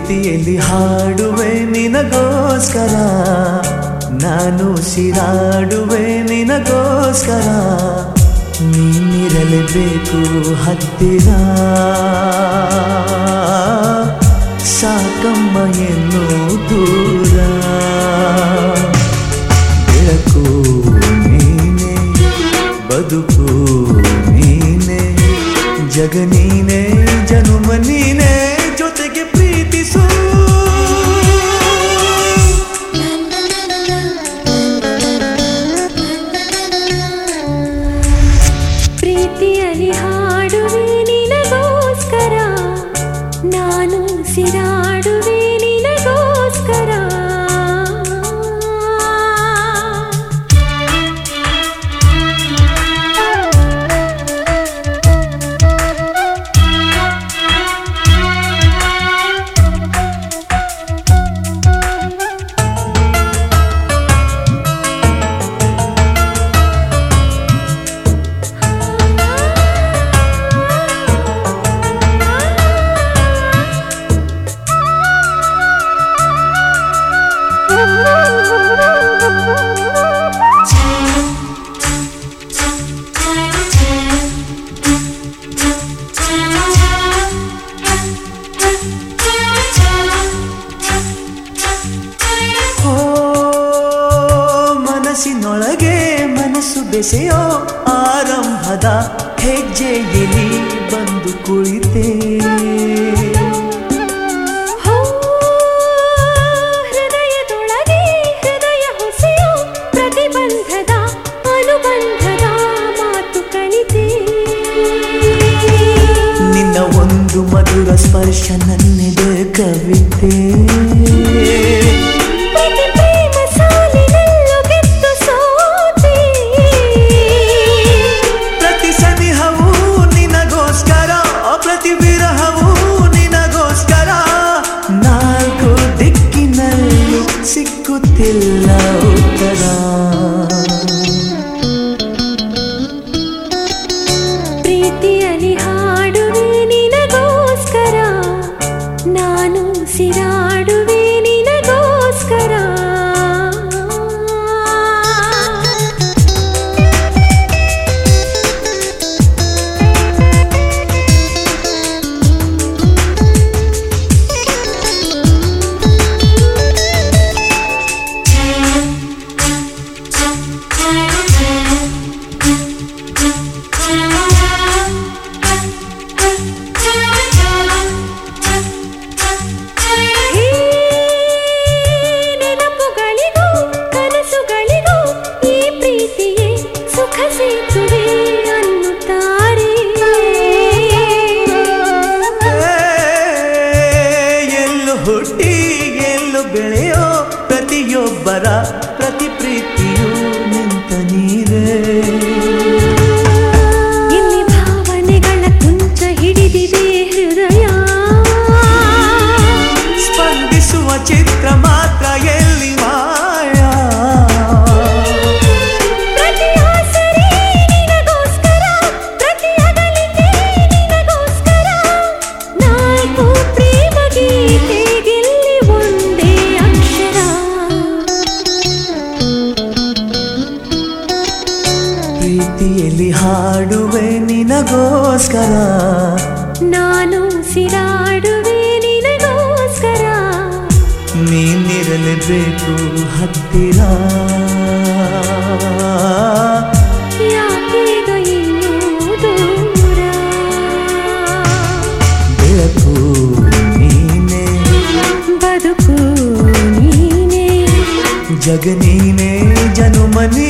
ಪ್ರೀತಿಯಲ್ಲಿ ಹಾಡುವೆ ನಿನಗೋಸ್ಕರ ನಾನು ಸಿರಾಡುವೆ ನಿನಗೋಸ್ಕರ ನೀನಿರಲೇಬೇಕು ಹತ್ತಿರ ಸಾಕಮ್ಮ ಎನ್ನು ದೂರ ಬೆಳಕು ನೀನೆ ಬದುಕು ನೀನೆ ಜಗ ನೀನೆ ಜನುಮ ನೀನೆ ಜೊತೆಗೆ ಪ್ರೀತಿಸು ಪ್ರೀತಿಯಲ್ಲಿ ಹಾಡುವೆ ನಿನಗೋಸ್ಕರ ನಾನು ಸಿರಾಡುವೆ ನಿನಗೋಸ್ಕರ ಓ ಮನಸ್ಸಿನೊಳಗೆ ಮನಸ್ಸು ಬೆಸೆಯೋ ಆರಂಭದ ಹೆಜ್ಜೆಯಲ್ಲಿ ಬಂದು ಕುಳಿತೆ ಹೋ, ಹೃದಯದೊಳಗೆ ಹೃದಯ ಹೊಸೆಯೋ ಪ್ರತಿಬಂಧದ ಅನುಬಂಧದ ಮಾತು ಕಲಿತೆ ನಿನ್ನ ಒಂದು ಮಧುರ ಸ್ಪರ್ಶ ನನ್ನೆದೆ ಕವಿತೆ ಪ್ರೀತಿ ಪ್ರೇಮ ಸಾಲಿನಲ್ಲೂ ಗೆದ್ದು ಸೋತೆ ಪ್ರತಿ ಸನಿಹವೂ ನಿನಗೋಸ್ಕರ ಪ್ರತಿ ವಿರಹವೂ ನಿನಗೋಸ್ಕರ ನಾಲ್ಕು ದಿಕ್ಕಿನಲ್ಲಿ ಸಿಕ್ಕುತ್ತಿಲ್ಲ ಉತ್ತರ ಪ್ರೀತಿಯಲ್ಲಿ ಹಾಡುವೆ ನಿನಗೋಸ್ಕರ ನಾನು ಸಿರಾಡುವೆ ನಿನಗೋಸ್ಕರ ಹೇ, ನೆನಪುಗಳಿಗೂ ಕನಸುಗಳಿಗೂ ಈ ಪ್ರೀತಿಯೇ ಸುಖ ಸೇತುವೆ ಅನ್ನುತ್ತಾರೆ ಎಲ್ಲು ಹುಟ್ಟಿ ಎಲ್ಲು ಬೆಳೆಯೋ ಪ್ರತಿಯೊಬ್ಬರ ಪ್ರತಿ ಪ್ರೀತಿಯು ನಿಂತ ನೀರೇ ಇಲ್ಲಿ ಭಾವನೆಗಳ ಕುಂಚ ಹಿಡಿದಿದೆ ಹೃದಯ ಸ್ಪಂದಿಸುವ ಚಿತ್ರ ಮಾತ್ರ ಎಲ್ಲಿ ಮಾಯಾ ಪ್ರತಿ ಆಸರೆ ನಿನಗೋಸ್ಕರ ಪ್ರತಿ ಅಗಲಿಕೆ ನಿನಗೋಸ್ಕರ ನಾಲ್ಕು ಪ್ರೇಮ ಗೀತೆಗೆಲ್ಲಿ ಒಂದೇ ಅಕ್ಷರ ಪ್ರೀತಿಯಲ್ಲಿ ಹಾಡುವೆ ನಿನಗೋಸ್ಕರ ನಾನು ಸಿರಾಡುವೆ ನಿನಗೋಸ್ಕರ ನೀನಿರಲೇಬೇಕು ಹತ್ತಿರ ಯಾಕೀಗ ಇನ್ನೂ ದೂರ ಬೆಳಕು ನೀನೆ ಬದುಕು ನೀನೇ ಜಗ ನೀನೆ ಜನುಮ ನೀನೆ